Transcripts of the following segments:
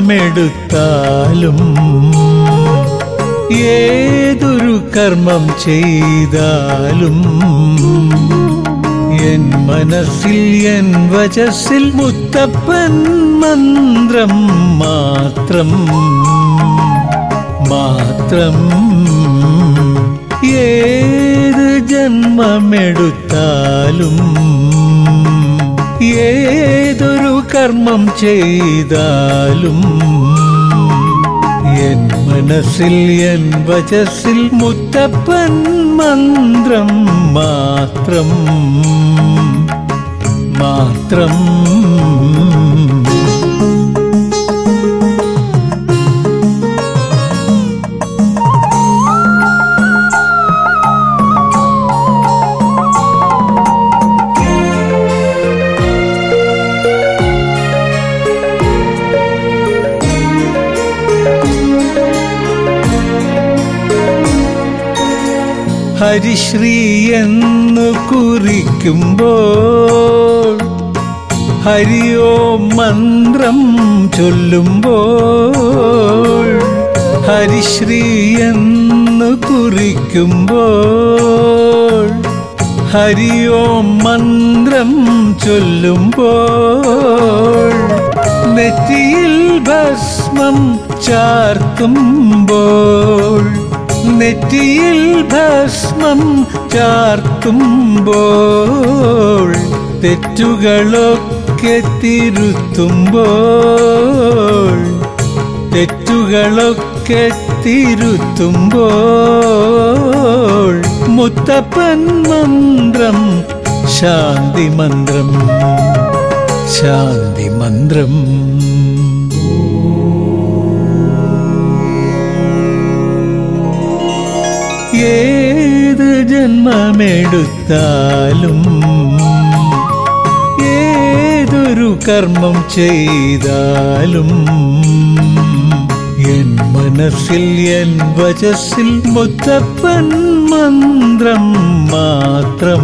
ജന്മമെടുത്താലും ഏതൊരു കർമ്മം ചെയ്താലും എൻ മനസ്സിൽ എൻ വചസ്സിൽ മുത്തപ്പൻ മന്ത്രം മാത്രം മാത്രം ഏത് ജന്മമെടുത്താലും ഏതൊരു കർമ്മം ചെയ്താലും എൻ മനസ്സിൽ എൻ വചസ്സിൽ മുത്തപ്പൻ മന്ത്രം മാത്രം മാത്രം ഹരിശ്രീ എന്ന് കുറിക്കുമ്പോൾ ഹരിയോ മന്ത്രം ചൊല്ലുമ്പോൾ ഹരിശ്രീ എന്ന് കുറിക്കുമ്പോൾ ഹരിയോ മന്ത്രം ചൊല്ലുമ്പോൾ നെറ്റിയിൽ ഭസ്മം ചാർത്തുമ്പോൾ നെറ്റിയിൽ ഭസ്മം ചാർത്തുമ്പോൾ തെറ്റുകളൊക്കെ തിരുത്തുമ്പോൾ തെറ്റുകളൊക്കെ തിരുത്തുമ്പോൾ മുത്തപ്പൻ മന്ത്രം ശാന്തി മന്ത്രം ശാന്തി മന്ത്രം ഏത് ജന്മമെടുത്താലും ഏതൊരു കർമ്മം ചെയ്താലും എൻ മനസ്സിൽ എൻ വചസ്സിൽ മുത്തപ്പൻ മന്ത്രം മാത്രം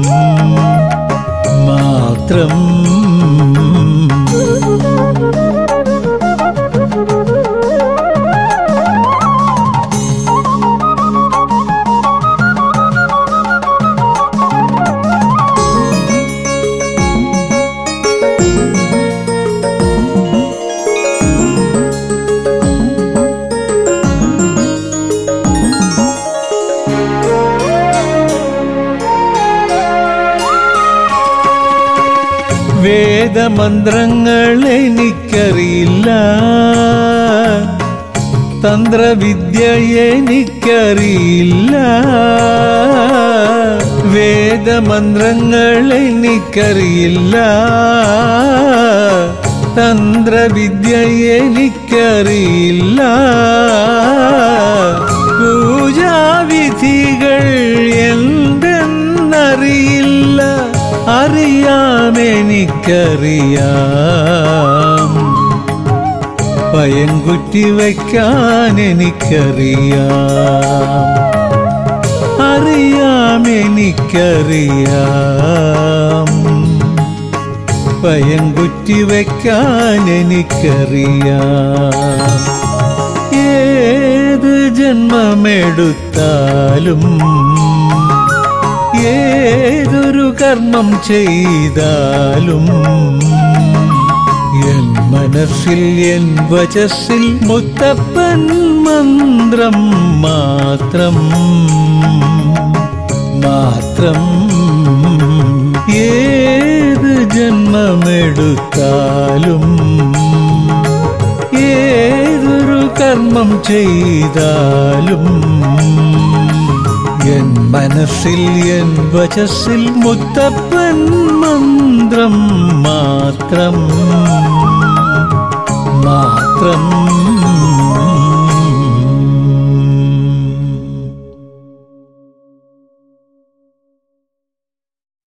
മാത്രം വേദമന്ത്രങ്ങൾ എനിക്കറിയില്ല തന്ത്രവിദ്യ എനിക്കറിയില്ല വേദമന്ത്രങ്ങൾ എനിക്കറിയില്ല തന്ത്രവിദ്യ എനിക്കറിയില്ല പൂജാവിധികൾ എന്തെന്നറിയില്ല അറിയാം എനിക്കറിയാം പയങ്കുറ്റി വയ്ക്കാൻ എനിക്കറിയാം അറിയാം എനിക്കറിയാം പയങ്കുറ്റി വയ്ക്കാൻ എനിക്കറിയാം ഏത് ജന്മമെടുത്താലും ഏതൊരു കർമ്മം ചെയ്താലും എൻ മനസ്സിൽ എൻ വചസ്സിൽ മുത്തപ്പൻ മന്ത്രം മാത്രം മാത്രം ഏത് ജന്മമെടുത്താലും ഏതൊരു കർമ്മം ചെയ്താലും എൻ മനസ്സിൽ എൻ വചസ്സിൽ മുത്തപ്പൻ മന്ത്രം മാത്രം മാത്രം